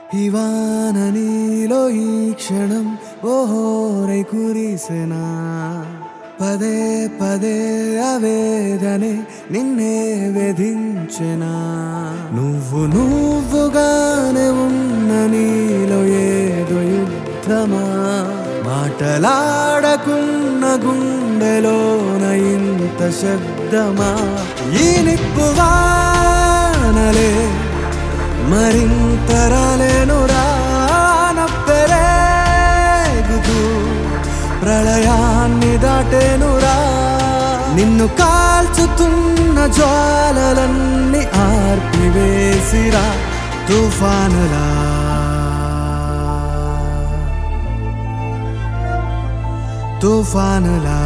ఇవాన నీలో ఈ క్షణం ఓహోరై కురిసెనా పదే పదే అవేదనే నిన్నే వేధించెనా నువ్వు నువ్వుగానే ఉన్న నీలో ఏదో యుద్ధమా మాటలాడకున్న గుండెలోన ఇంత శబ్దమా ఈ నిప్పువానలే మరింత రాలేను రానప్పెరేగుతూ ప్రళయాన్ని దాటేనురా నిన్ను కాల్చుతున్న జ్వాలలన్నీ ఆర్పివేసిరా తుఫానులా తుఫానులా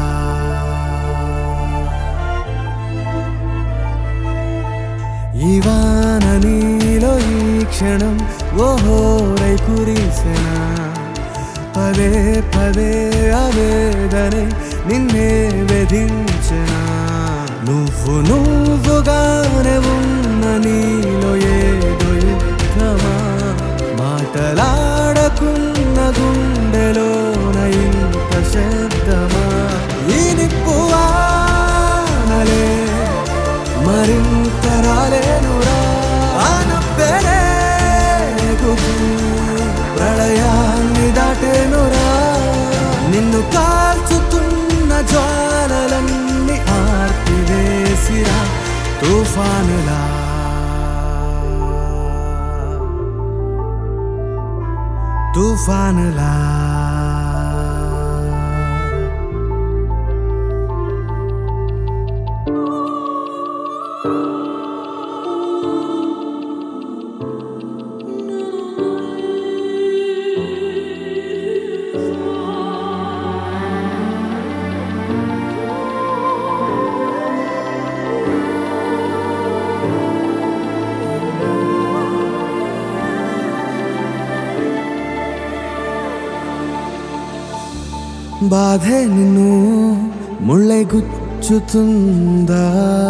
ఇవాన నీలో ఈ క్షణం ఓహోరై కురిసెనా పదే పదే అవేదనే నిన్నే వేధించెనా నువ్వు నువ్వుగానే ఉన్న నీలో ఏదో యుద్ధమా మాటలాడకున్న గుండెలోన ఇంత శబ్దమా ఈ నిప్పువానలే మరింత రాలేనురా ఆనబ్బెరేగుతూ ప్రళయాన్ని దాటేనురా నిన్ను కాల్చుతున్న జ్వాలలన్నీ ఆర్పివేసిరా తుఫానులా తుఫానులా బాధే నిన్ను ముళ్ళై గుచ్చుతుందా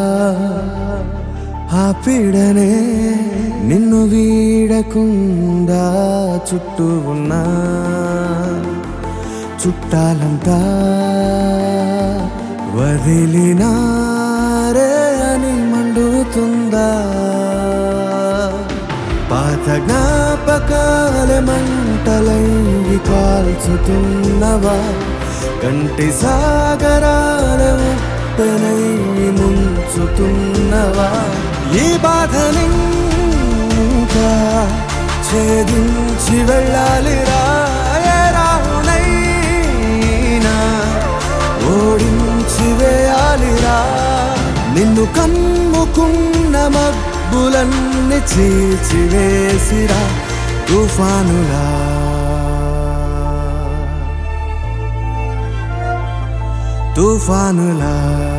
ఆ పీడనే నిన్ను వీడకుండా చుట్టూ ఉన్నా చుట్టాలంతా వదిలినారే అని మండుతుందా పాత జ్ఞాపకాల మంటలై కాల్చుతున్నవా కంటి సాగరాల ఉప్పెనై ముంచుతున్నవా ఈ బాధనింకా ఛేదించి వెళ్ళాలిరా ఏ రాహునైనా ఓడించి వేయాలిరా నిన్ను కమ్ముకున్న మబ్బులన్నీ చీల్చివేసిరా తుఫానులా తుఫానులా